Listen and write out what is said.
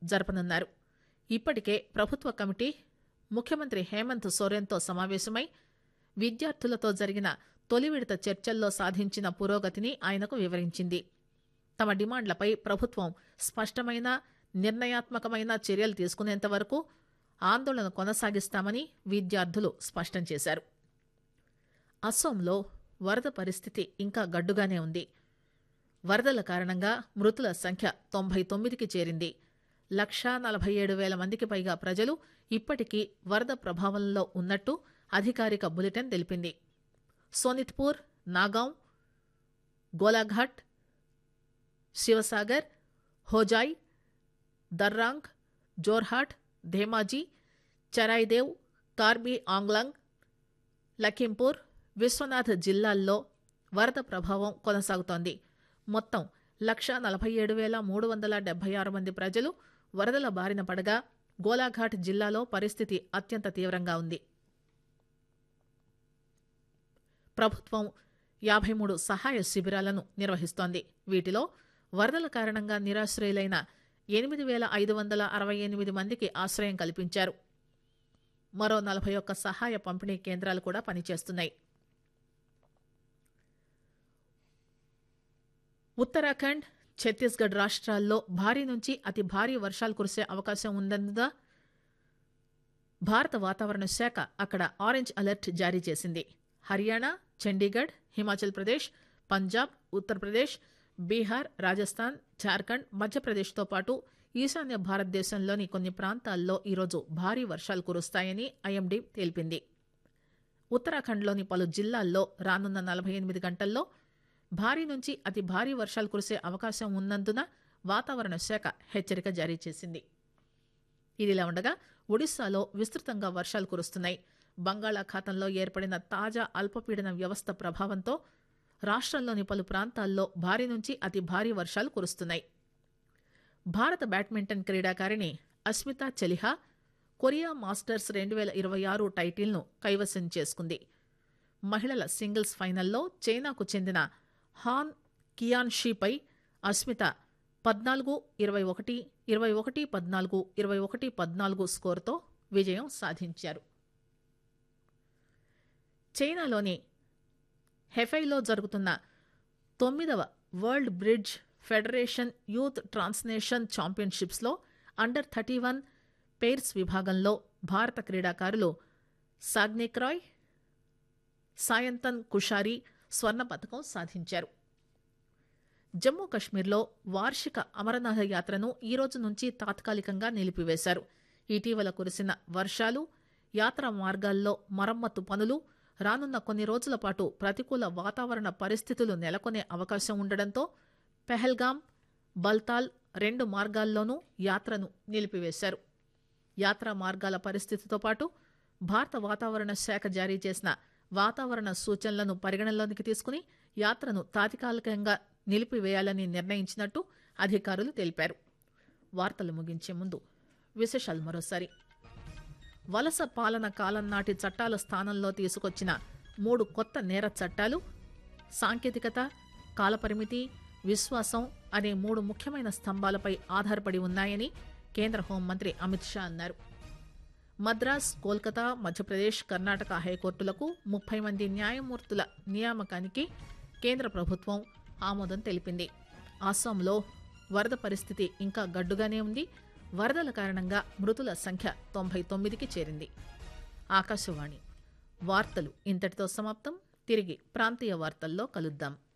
జరపనున్నారు ఇప్పటికే ప్రభుత్వ కమిటీ ముఖ్యమంత్రి హేమంత్ సోరెన్తో సమావేశమై విద్యార్థులతో జరిగిన తొలి విడత చర్చల్లో సాధించిన పురోగతిని ఆయనకు వివరించింది తమ డిమాండ్లపై ప్రభుత్వం స్పష్టమైన నిర్ణయాత్మకమైన చర్యలు తీసుకునేంత వరకు ఆందోళన కొనసాగిస్తామని విద్యార్థులు స్పష్టం చేశారు అస్సోంలో వరద పరిస్థితి ఇంకా గడ్డుగానే ఉంది వరదల కారణంగా మృతుల సంఖ్య తొంభై తొమ్మిదికి చేరింది లక్షా నలభై ఏడు వేల మందికి పైగా ప్రజలు ఇప్పటికీ వరద ప్రభావంలో ఉన్నట్టు అధికారిక బులెటిన్ తెలిపింది సోనిత్పూర్ నాగాం గోలాఘాట్ శివసాగర్ హోజాయ్ దర్రాంగ్ జోర్హాట్ ధేమాజీ చరాయిదేవ్ కార్బీ ఆంగ్లాంగ్ లఖింపూర్ విశ్వనాథ్ జిల్లాల్లో వరద ప్రభావం కొనసాగుతోంది మొత్తం లక్ష నలభై ఏడు వేల మూడు వందల డెబ్బై ఆరు మంది ప్రజలు వరదల బారిన పడగా గోలాఘాట్ జిల్లాలో పరిస్థితి అత్యంత తీవ్రంగా ఉంది ప్రభుత్వం యాభై మూడు సహాయ శిబిరాలను నిర్వహిస్తోంది వీటిలో వరదల కారణంగా నిరాశ్రయులైన ఎనిమిది వేల ఐదు వందల అరవై ఎనిమిది మందికి ఆశ్రయం కల్పించారు మరో నలభై ఒక్క సహాయ పంపిణీ కేంద్రాలు కూడా పనిచేస్తున్నాయి ఉత్తరాఖండ్ ఛత్తీస్గఢ్ రాష్ట్రాల్లో భారీ నుంచి అతి భారీ వర్షాలు కురిసే అవకాశం ఉందన్నదా భారత వాతావరణ శాఖ అక్కడ ఆరెంజ్ అలర్ట్ జారీ చేసింది హర్యానా చండీగఢ్ హిమాచల్ ప్రదేశ్ పంజాబ్ ఉత్తరప్రదేశ్ బీహార్ రాజస్థాన్ జార్ఖండ్ మధ్యప్రదేశ్తో పాటు ఈశాన్య భారతదేశంలోని కొన్ని ప్రాంతాల్లో ఈరోజు భారీ వర్షాలు కురుస్తాయని ఐఎండీ తెలిపింది ఉత్తరాఖండ్లోని పలు జిల్లాల్లో రానున్న నలభై ఎనిమిది గంటల్లో భారీ నుంచి అతి భారీ వర్షాలు కురిసే అవకాశం ఉన్నందున వాతావరణ శాఖ హెచ్చరిక జారీ చేసింది ఇదిలా ఉండగా ఒడిశాలో విస్తృతంగా వర్షాలు కురుస్తున్నాయి బంగాళాఖాతంలో ఏర్పడిన తాజా అల్పపీడన వ్యవస్థ ప్రభావంతో రాష్ట్రంలోని పలు ప్రాంతాల్లో భారీ నుంచి అతి భారీ వర్షాలు కురుస్తున్నాయి భారత బ్యాడ్మింటన్ క్రీడాకారిణి అస్మితా చలిహా కొరియా మాస్టర్స్ రెండు వేల ఇరవై ఆరు టైటిల్ను కైవసం చేసుకుంది మహిళల సింగిల్స్ ఫైనల్లో చైనాకు చెందిన హాన్ కియాన్షీపై అస్మిత పద్నాలుగు ఇరవై ఒకటి ఇరవై ఒకటి పద్నాలుగు ఇరవై ఒకటి పద్నాలుగు స్కోరుతో విజయం సాధించారు చైనాలోని హెఫైలో జరుగుతున్న తొమ్మిదవ world bridge federation youth transnational ఛాంపియన్షిప్స్లో అండర్ థర్టీ వన్ పెయిర్స్ విభాగంలో భారత క్రీడాకారులు సాగ్నిక్ రాయ్ సాయంతన్ కుషారి స్వర్ణ పథకం సాధించారు జమ్మూ కశ్మీర్లో వార్షిక అమరనాథ యాత్రను ఈ రోజు నుంచి తాత్కాలికంగా నిలిపివేశారు ఇటీవల కురిసిన వర్షాలు యాత్రా మార్గాల్లో మరమ్మతు పనులు రానున్న కొన్ని రోజుల పాటు ప్రతికూల వాతావరణ పరిస్థితులు నెలకొనే అవకాశం ఉండడంతో పెహల్గాం బల్తాల్ రెండు మార్గాల్లోనూ యాత్రను నిలిపివేశారు యాత్రా మార్గాల పరిస్థితితో పాటు భారత వాతావరణ శాఖ జారీ చేసిన వాతావరణ సూచనలను పరిగణనలోకి తీసుకుని యాత్రను తాత్కాలికంగా నిలిపివేయాలని నిర్ణయించినట్టు అధికారులు తెలిపారు వార్తలు ముగించే ముందు విశేషాలు మరోసారి వలస పాలన కాలం నాటి చట్టాల స్థానంలో తీసుకొచ్చిన మూడు కొత్త నేర చట్టాలు సాంకేతికత కాలపరిమితి విశ్వాసం అనే మూడు ముఖ్యమైన స్తంభాలపై ఆధారపడి ఉన్నాయని కేంద్ర హోంమంత్రి అమిత్ షా అన్నారు మద్రాస్ కోల్కతా మధ్యప్రదేశ్ కర్ణాటక హైకోర్టులకు ముప్పై మంది న్యాయమూర్తుల నియామకానికి కేంద్ర ప్రభుత్వం ఆమోదం తెలిపింది అస్సాంలో వరద పరిస్థితి ఇంకా గడ్డుగానే ఉంది వరదల కారణంగా మృతుల సంఖ్య తొంభై తొమ్మిదికి చేరింది ఆకాశవాణి వార్తలు ఇంతటితో సమాప్తం తిరిగి ప్రాంతీయ వార్తల్లో కలుద్దాం